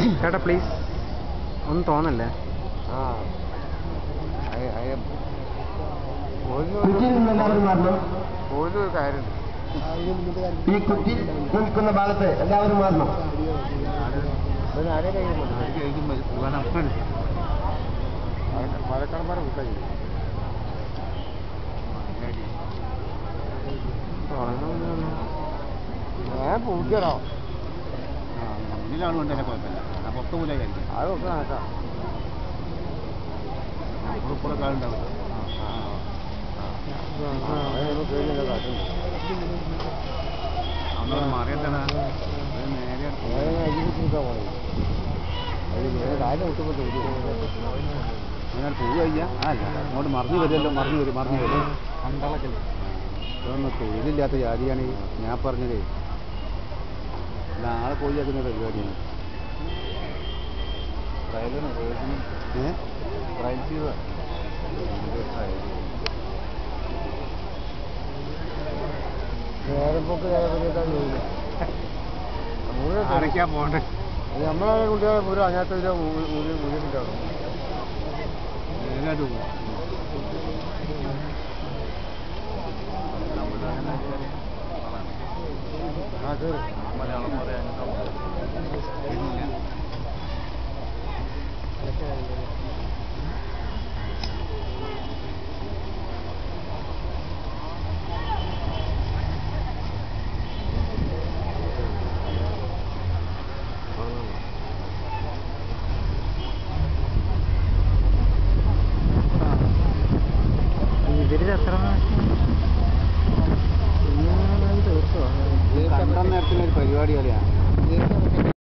ചേട്ടാ പ്ലീസ് ഒന്നും തോന്നല്ലേ ആ അയ- അയ- കുറ്റിയിൽ നിന്ന് എല്ലാവരും മാറണം ഒരു കാര്യമുണ്ട് ഈ കുറ്റി നിൽക്കുന്ന ഭാഗത്ത് എല്ലാവരും മാറണം പിന്നെ ആരെ കഴിയുമ്പോൾ മലക്കടമാരെ വിട്ടായി ഞാൻ പൂജ്യണോ മുന്നിലാളുകൊണ്ട് തന്നെ കുഴപ്പമില്ല ആ പുറത്ത് പോലെ കഴിക്കും അതൊക്കെ നടക്കാം ഉറപ്പുള്ള കാലുണ്ടാവും അന്നോട് മാറിയിട്ടാണ് നേരെ അങ്ങനെ പോവുക അയ്യാ ആ അല്ല അങ്ങോട്ട് മറിഞ്ഞു വരുമല്ലോ മറിഞ്ഞു വരും മറിഞ്ഞു വരും ഇതൊന്നും തൊഴിലില്ലാത്ത ജാതിയാണ് ഈ ഞാൻ പറഞ്ഞതേ അല്ല ആളെ പോയി ആക്കുന്ന പരിപാടിയാണ് ഏ നേരപ്പൊക്കെ ആരൊക്കെയാ പോകണ്ടേ നമ്മളെ കുട്ടികളെ പൂരം അതിനകത്ത് ഒരു മുഴുവൻ നേരായിട്ട് പോകും ആ കയറി മലയാളം പറയാൻ ഇല്ല ഇവരിത് എത്ര പ്രാവശ്യം ഇങ്ങനെ തീർക്കുവാ കണ്ടാൻ നേരത്തിനൊരു പരിപാടി കളിയാണ്